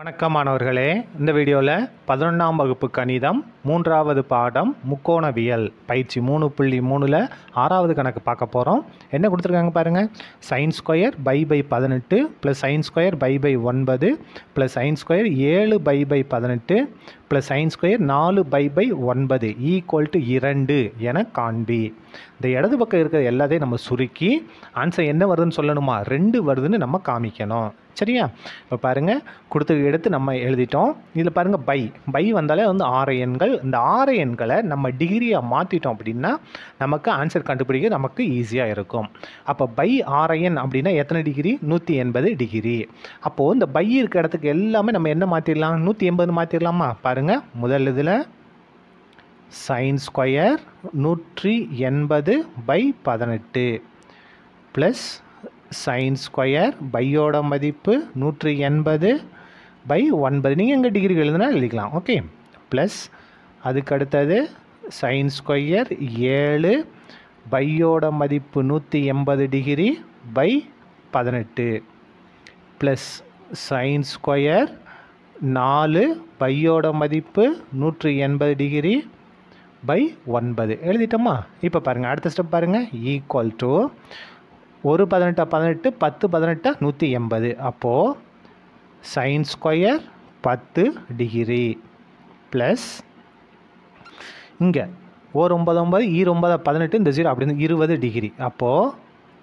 வணக்கம் மாணவர்களே இந்த வீடியோவில் பதினொன்றாம் வகுப்பு கணிதம் மூன்றாவது பாடம் முக்கோணவியல் பயிற்சி மூணு புள்ளி மூணில் ஆறாவது கணக்கு பார்க்க போகிறோம் என்ன கொடுத்துருக்காங்க பாருங்கள் சைன் ஸ்கொயர் பை பை பதினெட்டு plus sine square pi pi ஒன்பது ப்ளஸ் சைன் ஸ்கொயர் ஏழு பை பை பதினெட்டு ப்ளஸ் சைன் ஸ்கொயர் நாலு பை பை ஒன்பது ஈக்குவல் டு இரண்டு என காண்பி இந்த இடது பக்கம் இருக்கிற எல்லாத்தையும் நம்ம சுருக்கி ஆன்சர் என்ன வருதுன்னு சொல்லணுமா ரெண்டு வருதுன்னு நம்ம காமிக்கணும் சரியா இப்போ பாருங்கள் கொடுத்து எடுத்து நம்ம எழுதிட்டோம் இதில் பாருங்கள் பை பை வந்தாலே வந்து ஆறு எண்கள் இந்த ஆறு எண்களை நம்ம டிகிரியாக மாற்றிட்டோம் அப்படின்னா நமக்கு ஆன்சர் கண்டுபிடிக்க நமக்கு ஈஸியாக இருக்கும் அப்போ பை ஆறு எண் அப்படின்னா எத்தனை டிகிரி நூற்றி எண்பது டிகிரி அப்போது இந்த பை இருக்க இடத்துக்கு எல்லாமே நம்ம என்ன மாற்றிடலாம் நூற்றி எண்பது மாற்றிடலாமா பாருங்கள் முதல் இதில் சைன் ஸ்கொயர் நூற்றி எண்பது பை பதினெட்டு ப்ளஸ் சைன் ஸ்கொயர் பையோட மதிப்பு நூற்றி எண்பது பை ஒன்பது நீங்கள் எங்கே டிகிரி எழுதுனா எழுதிக்கலாம் ஓகே ப்ளஸ் அதுக்கு அடுத்தது சைன் ஸ்கொயர் ஏழு பையோட மதிப்பு நூற்றி எண்பது டிகிரி பை பதினெட்டு ப்ளஸ் சைன் ஸ்கொயர் நாலு பையோட மதிப்பு நூற்றி எண்பது டிகிரி பை ஒன்பது எழுதிட்டோமா இப்போ பாருங்கள் அடுத்த ஸ்டெப் பாருங்கள் ஈக்குவல் டு ஒரு பதினெட்டா பதினெட்டு பத்து பதினெட்டா நூற்றி எண்பது அப்போது சைன் ஸ்கொயர் பத்து டிகிரி ப்ளஸ் இங்கே ஓர் ஒம்பது ஒம்பது ஈர் ஒம்பது பதினெட்டு இந்த ஜீரோ அப்படின்னு இருபது டிகிரி அப்போது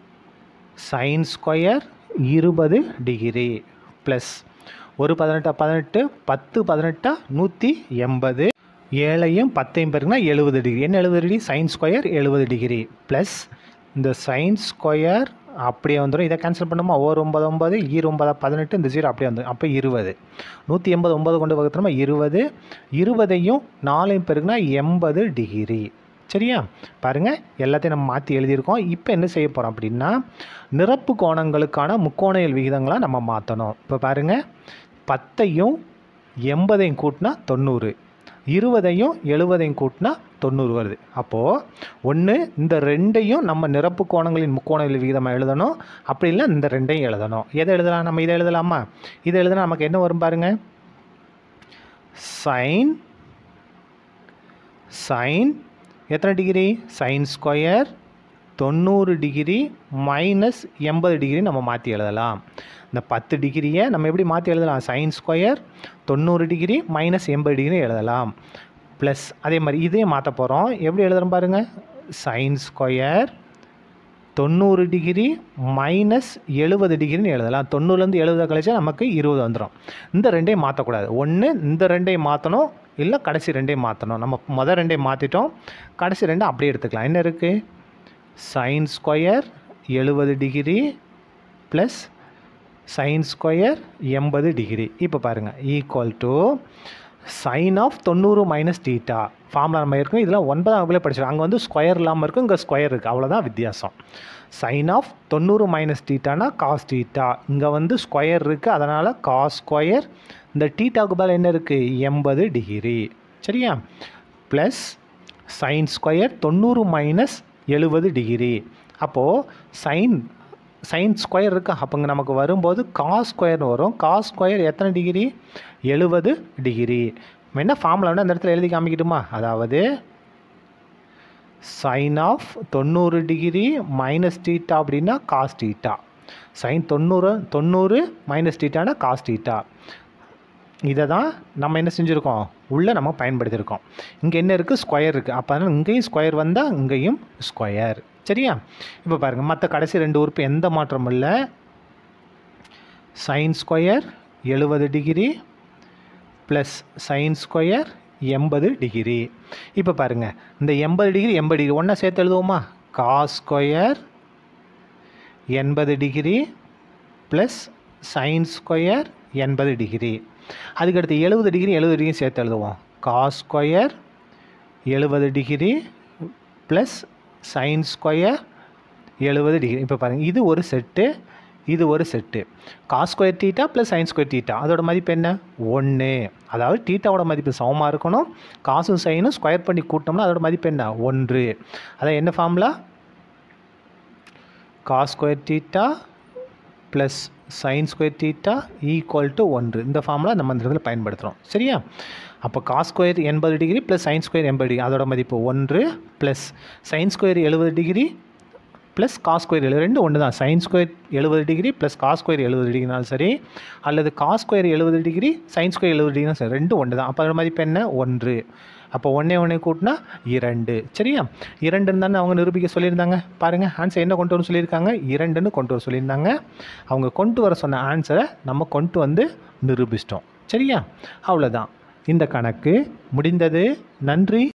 சைன் ஸ்கொயர் இருபது டிகிரி ப்ளஸ் ஒரு பதினெட்டா பதினெட்டு பத்து பதினெட்டா நூற்றி எண்பது ஏழையும் பத்தையும் பேருக்குன்னா எழுபது டிகிரி என்ன எழுபது டிகிரி சைன் ஸ்கொயர் எழுபது டிகிரி ப்ளஸ் இந்த சைன் ஸ்கொயர் அப்படியே வந்துடும் இதை கேன்சல் பண்ணுமா ஓர் ஒம்பது ஒம்பது ஈர் ஒம்பது பதினெட்டு இந்த ஜீரோ அப்படியே வந்துடும் அப்போ இருபது நூற்றி எண்பது ஒம்பது கொண்டு வகுத்துனோமா இருபது இருபதையும் நாலையும் பேருக்குன்னா எண்பது டிகிரி சரியா பாருங்கள் எல்லாத்தையும் நம்ம மாற்றி எழுதியிருக்கோம் இப்போ என்ன செய்ய போகிறோம் அப்படின்னா நிரப்பு கோணங்களுக்கான முக்கோணையல் விகிதங்களாக நம்ம மாற்றணும் இப்போ பாருங்கள் பத்தையும் எண்பதையும் கூட்டினா தொண்ணூறு இருபதையும் எழுபதையும் கூட்டினா தொண்ணூறு வருது அப்போது ஒன்று இந்த ரெண்டையும் நம்ம நிரப்பு கோணங்களின் முக்கோணங்கள் விகிதமாக எழுதணும் அப்படி இல்லை இந்த ரெண்டையும் எழுதணும் எதை எழுதலாம் நம்ம இதை எழுதலாமா இதை எழுதினா நமக்கு என்ன வரும் பாருங்கள் சைன் சைன் எத்தனை டிகிரி சைன் ஸ்கொயர் தொண்ணூறு டிகிரி மைனஸ் எண்பது டிகிரி நம்ம மாற்றி எழுதலாம் இந்த பத்து டிகிரியை நம்ம எப்படி மாற்றி எழுதலாம் சைன் ஸ்கொயர் தொண்ணூறு டிகிரி மைனஸ் எண்பது டிகிரி எழுதலாம் ப்ளஸ் அதே மாதிரி இதே மாற்ற போகிறோம் எப்படி எழுதுகிறோம் பாருங்கள் சைன் ஸ்கொயர் தொண்ணூறு டிகிரி மைனஸ் எழுபது டிகிரின்னு எழுதலாம் தொண்ணூறுலேருந்து எழுபது கழிச்சா நமக்கு இருபது வந்துடும் இந்த ரெண்டையும் மாற்றக்கூடாது ஒன்று இந்த ரெண்டையும் மாற்றணும் இல்லை கடைசி ரெண்டையும் மாற்றணும் நம்ம மொதல் ரெண்டையும் மாற்றிட்டோம் கடைசி ரெண்டு அப்படியே எடுத்துக்கலாம் என்ன இருக்குது சைன் ஸ்கொயர் எழுபது டிகிரி ப்ளஸ் சைன் ஸ்கொயர் எண்பது டிகிரி இப்போ பாருங்கள் ஈக்குவல் டு சைன் ஆஃப் தொண்ணூறு மைனஸ் டீட்டா ஃபார்முலா நம்ம இருக்கும் இதில் ஒன்பதாம் வகுப்பில் படிச்சிருக்கோம் அங்கே வந்து ஸ்கொயர் இல்லாமல் இருக்கும் இங்கே ஸ்கொயர் இருக்குது அவ்வளோதான் வித்தியாசம் சைன் ஆஃப் தொண்ணூறு மைனஸ் டீட்டானா காஸ் டீட்டா இங்கே வந்து ஸ்கொயர் இருக்குது அதனால் காஸ் ஸ்கொயர் இந்த டீட்டாவுக்கு பதில் என்ன இருக்குது எண்பது டிகிரி சரியா ப்ளஸ் சைன் ஸ்கொயர் தொண்ணூறு மைனஸ் எழுபது டிகிரி அப்போது சைன் சைன் ஸ்கொயர் இருக்கா அப்போங்க நமக்கு வரும்போது காஸ் ஸ்கொயர்னு வரும் காஸ் ஸ்கொயர் எத்தனை டிகிரி எழுபது டிகிரி என்ன ஃபார்முலா வந்து அந்த இடத்துல எழுதி காமிக்கட்டுமா அதாவது சைன் ஆஃப் தொண்ணூறு டிகிரி மைனஸ் டீட்டா அப்படின்னா காஸ் டீட்டா சைன் தொண்ணூறு தொண்ணூறு மைனஸ் டீட்டானா காஸ் டீட்டா இதை தான் நம்ம என்ன செஞ்சுருக்கோம் உள்ளே நம்ம பயன்படுத்தியிருக்கோம் இங்கே என்ன இருக்குது ஸ்கொயர் இருக்குது அப்போ அதனால் இங்கேயும் ஸ்கொயர் வந்தால் இங்கேயும் ஸ்கொயர் சரியா இப்போ பாருங்கள் மற்ற கடைசி ரெண்டு உறுப்பு எந்த மாற்றமும் இல்லை சைன் ஸ்கொயர் எழுபது டிகிரி ப்ளஸ் சைன் ஸ்கொயர் எண்பது டிகிரி இப்போ பாருங்கள் இந்த எண்பது டிகிரி எண்பது டிகிரி ஒன்றா சேர்த்து எழுதுவோமா காஸ் ஸ்கொயர் எண்பது டிகிரி ப்ளஸ் சைன் ஸ்கொயர் எண்பது டிகிரி அதுக்கடுத்து எழுபது டிகிரி எழுபது டிகிரி சேர்த்து எழுதுவோம் காஸ் ஸ்கொயர் எழுபது டிகிரி ப்ளஸ் சைன் ஸ்கொயர் எழுபது டிகிரி இப்போ பாருங்கள் இது ஒரு செட்டு இது ஒரு set cos square theta plus sine square theta அதோட மதிப்பு என்ன ஒன்று அதாவது டீட்டாவோட மதிப்பு சமமாக இருக்கணும் காசும் சைனும் ஸ்கொயர் பண்ணி கூட்டோம்னா அதோட மதிப்பு என்ன ஒன்று அதான் என்ன formula cos square theta plus sine square theta equal to ஒன்று இந்த ஃபார்முலா நம்ம இந்த இடத்துல பயன்படுத்துகிறோம் சரியா அப்போ காஸ் ஸ்கொயர் எண்பது டிகிரி ப்ளஸ் சைன் ஸ்கொயர் எண்பது டிகிரி அதோட மதிப்பு ஒன்று ப்ளஸ் சைன் ஸ்கொயர் எழுபது டிகிரி ப்ளஸ் காஸ் ஸ்கொயர் எழுபது ரெண்டு ஒன்று தான் சைன் ஸ்கொயர் எழுபது டிகிரி ப்ளஸ் காஸ் ஸ்கொயர் எழுபது டிகிரினாலும் சரி அல்லது காஸ் ஸ்கொயர் எழுபது டிகிரி சைன் ஸ்கொயர் எழுபது டிகிரினாலும் சரி ரெண்டு ஒன்று தான் அப்போ அதோட மதிப்பு என்ன ஒன்று அப்போ ஒன்றே ஒன்றே கூட்டினா இரண்டு சரியா இரண்டுன்னு தானே அவங்க நிரூபிக்க சொல்லியிருந்தாங்க பாருங்கள் ஆன்சர் என்ன கொண்டு வர சொல்லியிருக்காங்க இரண்டுன்னு கொண்டு வர சொல்லியிருந்தாங்க அவங்க கொண்டு வர சொன்ன ஆன்சரை நம்ம கொண்டு வந்து நிரூபிச்சிட்டோம் சரியா அவ்வளோதான் இந்த கணக்கு முடிந்தது நன்றி